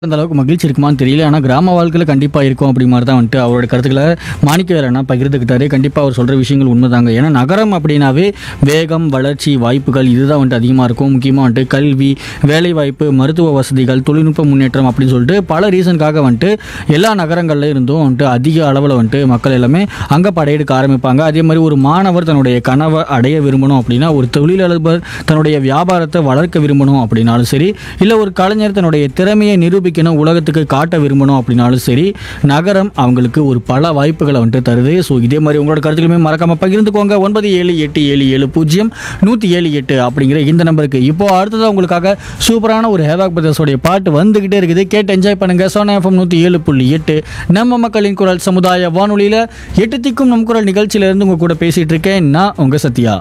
அந்த அளவுக்கு மகிழ்ச்சி இருக்குமான்னு தெரியல ஆனால் கிராம வாழ்க்கையில் கண்டிப்பாக இருக்கும் அப்படி மாதிரி தான் வந்துட்டு அவரோட கருத்துக்களை மாணிக்க வேலைனா பகிர்ந்துக்கிட்டாரு கண்டிப்பாக அவர் சொல்கிற விஷயங்கள் உண்மைதாங்க ஏன்னா நகரம் அப்படின்னாவே வேகம் வளர்ச்சி வாய்ப்புகள் இதுதான் வந்துட்டு அதிகமாக இருக்கும் முக்கியமாக வந்துட்டு கல்வி வேலை வாய்ப்பு மருத்துவ வசதிகள் தொழில்நுட்ப முன்னேற்றம் அப்படின்னு சொல்லிட்டு பல ரீசனுக்காக வந்துட்டு எல்லா நகரங்கள்ல இருந்தும் வந்துட்டு அதிக அளவில் வந்துட்டு மக்கள் எல்லாமே அங்கே படையெடுக்க ஆரம்பிப்பாங்க அதே மாதிரி ஒரு மாணவர் தன்னுடைய கனவை அடைய விரும்பணும் அப்படின்னா ஒரு தொழிலதிபர் தன்னுடைய வியாபாரத்தை வளர்க்க விரும்பணும் அப்படின்னாலும் சரி இல்லை ஒரு கலைஞர் தன்னுடைய திறமையை நிரூபிக்கணும் உலகத்துக்கு காட்ட விரும்பணும் அப்படின்னாலும் சரி நகரம் அவங்களுக்கு ஒரு பல வாய்ப்புகளை வந்துட்டு தருது ஸோ இதே மாதிரி உங்களோட கருத்துக்களுமே மறக்காம பகிர்ந்துக்கோங்க ஒன்பது ஏழு எட்டு ஏழு ஏழு பூஜ்ஜியம் நூற்றி ஏழு எட்டு அப்படிங்கிற இந்த நம்பருக்கு இப்போ அடுத்ததாக உங்களுக்காக சூப்பரான ஒரு ஹேவாக் பிரதர்ஸோடைய பாட்டு வந்துகிட்டே இருக்குது கேட்டு என்ஜாய் பண்ணுங்க சோனா எஃப்எம் நூற்றி ஏழு புள்ளி எட்டு நம்ம மக்களின் குரல் சமுதாய வானொலியில் எட்டு திக்கும் நம் குரல் நிகழ்ச்சியிலேருந்து உங்க கூட பேசிட்டு இருக்கேன் நான் உங்க சத்யா